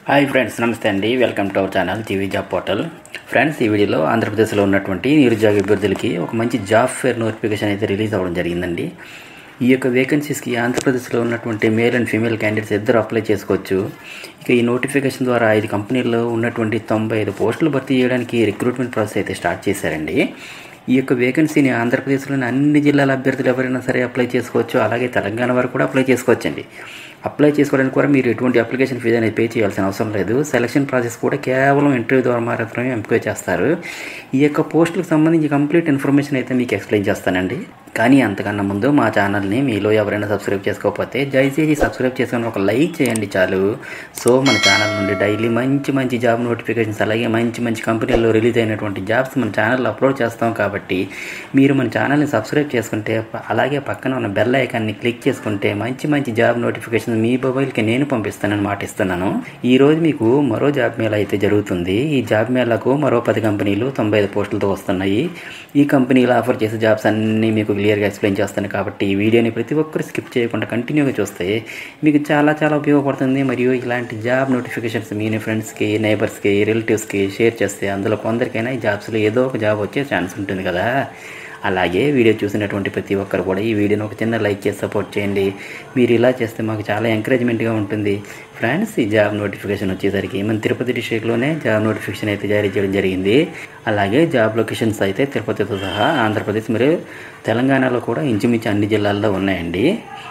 hi friends నమస్తే అండి welcome to our channel TV job portal friends ఈ వీడియోలో ఆంధ్రప్రదేశ్లో ఉన్నటువంటి నిరుద్యోగ అభ్యర్థులకి ఒక మంచి జాబ్ ఫేర్ నోటిఫికేషన్ అయితే రిలీజ్ అవ్వడం జరిగిందండి ఈ యొక్క వేకెన్సీస్కి ఆంధ్రప్రదేశ్లో ఉన్నటువంటి మేల్ అండ్ ఫీమేల్ క్యాండిడేట్స్ ఇద్దరు అప్లై చేసుకోవచ్చు ఇక ఈ నోటిఫికేషన్ ద్వారా ఐదు కంపెనీల్లో ఉన్నటువంటి తొంభై ఐదు పోస్టులు భర్తీ చేయడానికి రిక్రూట్మెంట్ ప్రాసెస్ అయితే స్టార్ట్ చేశారండి ఈ యొక్క వేకెన్సీని ఆంధ్రప్రదేశ్లోని అన్ని జిల్లాల అభ్యర్థులు ఎవరైనా సరే అప్లై చేసుకోవచ్చు అలాగే తెలంగాణ వారు కూడా అప్లై చేసుకోవచ్చండి అప్లై చేసుకోవడానికి కూడా మీరు ఎటువంటి అప్లికేషన్ ఫీజు అనేది పే చేయాల్సిన అవసరం లేదు సెలక్షన్ ప్రాసెస్ కూడా కేవలం ఇంటర్వ్యూ ద్వారా మాత్రమే ఎంపిక చేస్తారు ఈ యొక్క పోస్టులకు సంబంధించి కంప్లీట్ ఇన్ఫర్మేషన్ అయితే మీకు ఎక్స్ప్లెయిన్ చేస్తానండి కానీ అంతకన్నా ముందు మా ఛానల్ని మీలో ఎవరైనా సబ్స్క్రైబ్ చేసుకోకపోతే దయచేసి సబ్స్క్రైబ్ చేసుకొని ఒక లైక్ చేయండి చాలు సో మన ఛానల్ నుండి డైలీ మంచి మంచి జాబ్ నోటిఫికేషన్స్ అలాగే మంచి మంచి కంపెనీల్లో రిలీజ్ అయినటువంటి జాబ్స్ మన ఛానల్లో అప్లోడ్ చేస్తాం కాబట్టి మీరు మన ఛానల్ని సబ్స్క్రైబ్ చేసుకుంటే ప- అలాగే పక్కన ఉన్న బెల్ ఐకాన్ని క్లిక్ చేసుకుంటే మంచి మంచి జాబ్ నోటిఫికేషన్ మీ మొబైల్కి నేను పంపిస్తానని మాట ఇస్తున్నాను ఈ రోజు మీకు మరో జాబ్ మేళా అయితే జరుగుతుంది ఈ జాబ్ మేళాకు మరో పది కంపెనీలు తొంభై ఐదు పోస్టులతో వస్తున్నాయి ఈ కంపెనీలు ఆఫర్ చేసే జాబ్స్ అన్నీ మీకు క్లియర్గా ఎక్స్ప్లెయిన్ చేస్తాను కాబట్టి ఈ వీడియోని ప్రతి ఒక్కరు స్కిప్ చేయకుండా కంటిన్యూగా చూస్తే మీకు చాలా చాలా ఉపయోగపడుతుంది మరియు ఇలాంటి జాబ్ నోటిఫికేషన్స్ మీ ఫ్రెండ్స్కి నైబర్స్కి రిలేటివ్స్కి షేర్ చేస్తే అందులో కొందరికైనా ఈ జాబ్స్లో ఏదో ఒక జాబ్ వచ్చే ఛాన్స్ ఉంటుంది కదా అలాగే వీడియో చూసినటువంటి ప్రతి ఒక్కరు కూడా ఈ వీడియోని ఒక చిన్న లైక్ చేసి సపోర్ట్ చేయండి మీరు ఇలా చేస్తే మాకు చాలా ఎంకరేజ్మెంట్గా ఉంటుంది ఫ్రెండ్స్ ఈ జాబ్ నోటిఫికేషన్ వచ్చేసరికి మన తిరుపతి డిస్ట్రిక్ట్లోనే జాబ్ నోటిఫికేషన్ అయితే జారీ చేయడం జరిగింది అలాగే జాబ్ లొకేషన్స్ అయితే తిరుపతితో సహా ఆంధ్రప్రదేశ్ మరియు తెలంగాణలో కూడా ఇంచుమించు అన్ని జిల్లాల్లో ఉన్నాయండి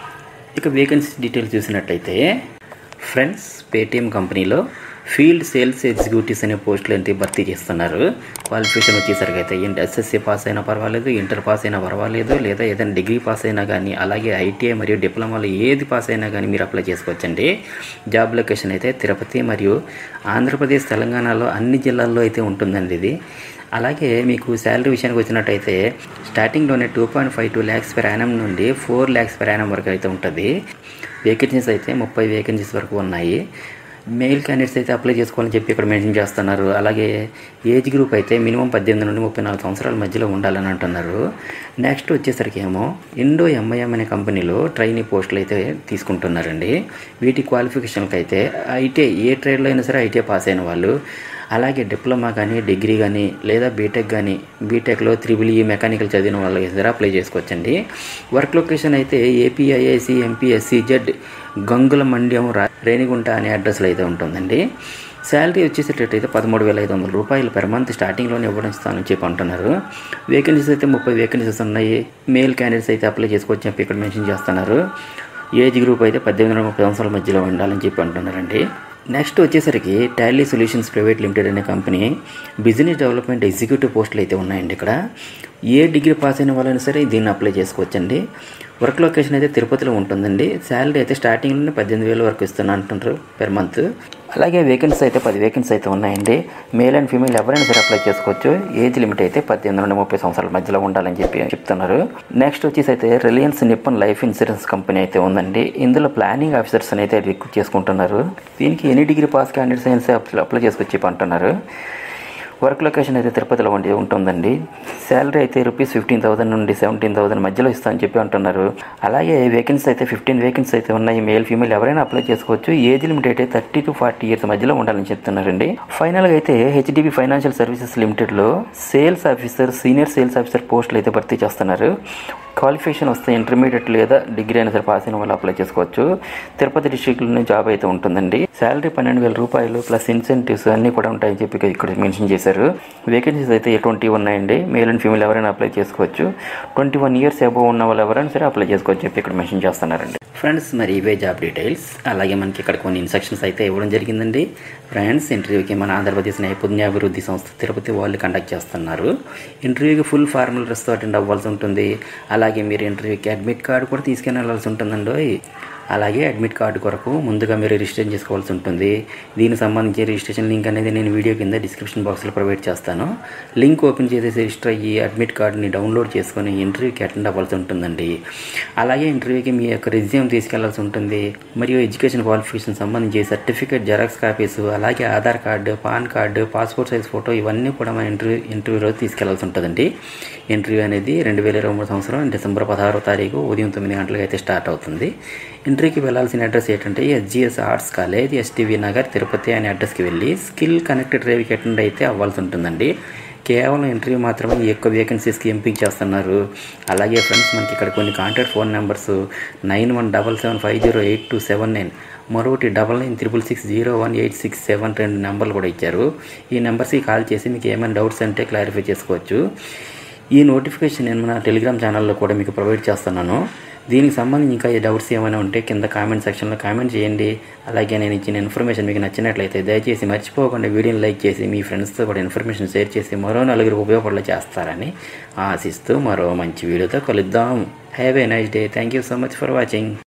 ఇక వేకెన్సీ డీటెయిల్స్ చూసినట్లయితే ఫ్రెండ్స్ పేటిఎం కంపెనీలో ఫీల్డ్ సేల్స్ ఎగ్జిక్యూటివ్స్ అనే పోస్టులు అయితే భర్తీ చేస్తున్నారు క్వాలిఫికేషన్ వచ్చేసరికి అయితే ఎస్ఎస్సీ పాస్ అయినా పర్వాలేదు ఇంటర్ పాస్ అయినా పర్వాలేదు లేదా ఏదైనా డిగ్రీ పాస్ అయినా కానీ అలాగే ఐటీఐ మరియు డిప్లొమాలో ఏది పాస్ అయినా కానీ మీరు అప్లై చేసుకోవచ్చండి జాబ్ లొకేషన్ అయితే తిరుపతి మరియు ఆంధ్రప్రదేశ్ తెలంగాణలో అన్ని జిల్లాల్లో అయితే ఉంటుందండి ఇది అలాగే మీకు శాలరీ విషయానికి వచ్చినట్టయితే స్టార్టింగ్లోనే two point five two lakhs per annum నుండి ఫోర్ ల్యాక్స్ పెర్ యానం వరకు అయితే ఉంటుంది వేకెన్సీస్ అయితే ముప్పై వేకెన్సీస్ వరకు ఉన్నాయి మెయిల్ క్యాండిడేట్స్ అయితే అప్లై చేసుకోవాలని చెప్పి ఇక్కడ మెన్షన్ చేస్తున్నారు అలాగే ఏజ్ గ్రూప్ అయితే మినిమం పద్దెనిమిది నుండి ముప్పై నాలుగు సంవత్సరాల మధ్యలో ఉండాలని అంటున్నారు నెక్స్ట్ వచ్చేసరికి ఏమో ఇండో ఎంఐఎం అనే కంపెనీలో ట్రైనీ పోస్టులు అయితే తీసుకుంటున్నారండి వీటి క్వాలిఫికేషన్కి అయితే ఐటీఐ ఏ ట్రేడ్లో అయినా సరే ఐటీఐ పాస్ అయిన వాళ్ళు అలాగే డిప్లొమా కానీ డిగ్రీ కానీ లేదా బీటెక్ కానీ బీటెక్లో త్రిబుల్ ఈ మెకానికల్ చదివిన వాళ్ళకి సరే అప్లై చేసుకోవచ్చండి వర్క్ లొకేషన్ అయితే ఏపీఐఐసి ఎంపీఎస్సి జెడ్ గంగుల మండ్యం రా రేణిగుంట అనే అడ్రస్లో అయితే ఉంటుందండి శాలరీ వచ్చేసేటట్టయితే పదమూడు వేల ఐదు వందల రూపాయలు పెర్ మంత్ స్టార్టింగ్లోనే ఇవ్వడం ఇస్తానని చెప్పి అంటున్నారు వేకెన్సీస్ అయితే ముప్పై వేకెన్సీస్ ఉన్నాయి మేల్ క్యాండిడేట్స్ అయితే అప్లై చేసుకోవచ్చు చెప్పి ఇక్కడ మెన్షన్ చేస్తున్నారు ఏజ్ గ్రూప్ అయితే పద్దెనిమిది నుండి ముప్పై సంవత్సరాల మధ్యలో ఉండాలని చెప్పి అంటున్నారండి నెక్స్ట్ వచ్చేసరికి టాలీ సొల్యూషన్స్ ప్రైవేట్ లిమిటెడ్ అనే కంపెనీ బిజినెస్ డెవలప్మెంట్ ఎగ్జిక్యూటివ్ పోస్టులు అయితే ఉన్నాయండి ఇక్కడ ఏ డిగ్రీ పాస్ అయిన వాళ్ళైనా సరే దీన్ని అప్లై చేసుకోవచ్చండి వర్క్ లొకేషన్ అయితే తిరుపతిలో ఉంటుందండి శాలరీ అయితే స్టార్టింగ్లోనే పద్దెనిమిది వేల వరకు ఇస్తున్నా అంటున్నారు పెర్ మంత్ అలాగే వేకెన్సీ అయితే పది వేకెన్సీ అయితే ఉన్నాయండి మేల్ అండ్ ఫీమేల్ ఎవరైనా సరే అప్లై చేసుకోవచ్చు ఏజ్ లిమిట్ అయితే పద్దెనిమిది నుండి ముప్పై సంవత్సరాల మధ్యలో ఉండాలని చెప్పి చెప్తున్నారు నెక్స్ట్ వచ్చేసి అయితే Reliance Nippon life insurance company అయితే ఉందండి ఇందులో ప్లానింగ్ ఆఫీసర్స్ అయితే రిక్రూట్ చేసుకుంటున్నారు దీనికి ఎనీ డిగ్రీ పాస్ క్యాండిడేట్స్ అయినా సరే అప్లై చేసుకొచ్చి చెప్పి అంటున్నారు వర్క్ లొకేషన్ అయితే తిరుపతిలో ఉండి ఉంటుందండి శాలరీ అయితే రూపీస్ ఫిఫ్టీన్ థౌసండ్ నుండి సెవెంటీన్ థౌసండ్ మధ్యలో ఇస్తా అని చెప్పి అంటున్నారు అలాగే వేకెన్సీ అయితే ఫిఫ్టీన్ వేకెన్సీ అయితే ఉన్నాయి మేల్ ఫీమేల్ ఎవరైనా అప్లై చేసుకోవచ్చు ఏజ్ లిమిట్ అయితే థర్టీ టు ఫార్టీ ఇయర్స్ మధ్యలో ఉండాలని చెప్తున్నారండి ఫైనల్గా అయితే హెచ్డిబి ఫైనాన్షియల్ సర్వీసెస్ లిమిటెడ్లో sales officer senior sales officer పోస్టులు అయితే భర్తీ చేస్తున్నారు క్వాలిఫికేషన్ వస్తే ఇంటర్మీడియట్ లేదా డిగ్రీ అయినా సరే పాస్ అయిన వాళ్ళు అప్లై చేసుకోవచ్చు తిరుపతి డిస్ట్రిక్ట్లోనే జాబ్ అయితే ఉంటుందండి శాలరీ పన్నెండు వేల రూపాయలు ప్లస్ ఇన్సెంటివ్స్ అన్నీ కూడా ఉంటాయని చెప్పి ఇక్కడ మెన్షన్ చేశారు వేకెన్సీస్ అయితే ట్వంటీ ఉన్నాయండి మేల్ అండ్ ఫీమేల్ ఎవరైనా అప్లై చేసుకోవచ్చు ట్వంటీ వన్ ఇయర్స్ అబోవ్ ఉన్న వాళ్ళు ఎవరైనా సరే అప్లై చేసుకోవచ్చు చెప్పి ఇక్కడ మెన్షన్ చేస్తున్నారండి ఫ్రెండ్స్ మరి ఇవే జాబ్ డీటెయిల్స్ అలాగే మనకి ఇక్కడ కొన్ని ఇన్స్ట్రక్షన్స్ అయితే ఇవ్వడం జరిగిందండి ఫ్రెండ్స్ ఇంటర్వ్యూకి మన ఆంధ్రప్రదేశ్ నైపుణ్యాభివృద్ధి సంస్థ తిరుపతి వాళ్ళు కండక్ట్ చేస్తున్నారు ఇంటర్వ్యూకి ఫుల్ ఫార్మల్ డ్రెస్తో అటెండ్ అవ్వాల్సి ఉంటుంది అలాగే మీరు ఇంటర్వ్యూకి అడ్మిట్ కార్డు కూడా తీసుకుని వెళ్ళాల్సి ఉంటుందండి అలాగే అడ్మిట్ కార్డు కొరకు ముందుగా మీరు రిజిస్ట్రేషన్ చేసుకోవాల్సి ఉంటుంది దీనికి సంబంధించి రిజిస్ట్రేషన్ లింక్ అనేది నేను వీడియో కింద డిస్క్రిప్షన్ బాక్స్లో ప్రొవైడ్ చేస్తాను లింక్ ఓపెన్ చేసేసి రిజిస్టర్ అయ్యి అడ్మిట్ కార్డుని డౌన్లోడ్ చేసుకొని ఇంటర్వ్యూకి అటెండ్ అవ్వాల్సి ఉంటుందండి అలాగే ఇంటర్వ్యూకి మీ యొక్క రెజ్యూమ్ తీసుకెళ్లాల్సి ఉంటుంది మరియు ఎడ్యుకేషన్ క్వాలిఫికేషన్ సంబంధించి సర్టిఫికేట్ జెరాక్స్ కాపీస్ అలాగే Aadhaar card PAN card passport size photo ఇవన్నీ కూడా మన ఇంటర్వ్యూ ఇంటర్వ్యూ రోజు తీసుకెళ్లాల్సి ఉంటుందండి ఇంటర్వ్యూ అనేది రెండు వేల ఇరవై మూడు సంవత్సరం డిసెంబర్ పదహారో తారీఖు ఉదయం తొమ్మిది గంటలకు అయితే స్టార్ట్ అవుతుంది ఎంట్రీకి వెళ్ళాల్సిన అడ్రస్ ఏంటంటే SGS arts college STV Nagar Tirupati అనే అడ్రస్కి వెళ్ళి స్కిల్ కనెక్టెడ్ డ్రైవ్కి అటెండ్ అయితే అవ్వాల్సి ఉంటుందండి కేవలం ఇంటర్వ్యూ మాత్రమే ఈ యొక్క వేకెన్సీస్కి ఎంపిక చేస్తున్నారు అలాగే ఫ్రెండ్స్ మనకి ఇక్కడ కొన్ని contact phone numbers nine one double seven five zero eight two seven nine మరొకటి double nine triple six zero one eight six seven రెండు నెంబర్లు కూడా ఇచ్చారు ఈ నెంబర్స్కి కాల్ చేసి మీకు ఏమైనా డౌట్స్ అంటే క్లారిఫై చేసుకోవచ్చు ఈ నోటిఫికేషన్ నేను మన టెలిగ్రామ్ ఛానల్లో కూడా మీకు ప్రొవైడ్ చేస్తున్నాను దీనికి సంబంధించి ఇంకా ఈ డౌట్స్ ఏమైనా ఉంటే కింద కామెంట్ సెక్షన్లో కామెంట్ చేయండి అలాగే నేను ఇచ్చిన ఇన్ఫర్మేషన్ మీకు నచ్చినట్లయితే దయచేసి మర్చిపోకుండా వీడియోని లైక్ చేసి మీ ఫ్రెండ్స్తో కూడా ఇన్ఫర్మేషన్ షేర్ చేసి మరో నలుగురు ఉపయోగపడలే చేస్తారని ఆశిస్తూ మరో మంచి వీడియోతో కలుద్దాం have a nice day thank you so much for watching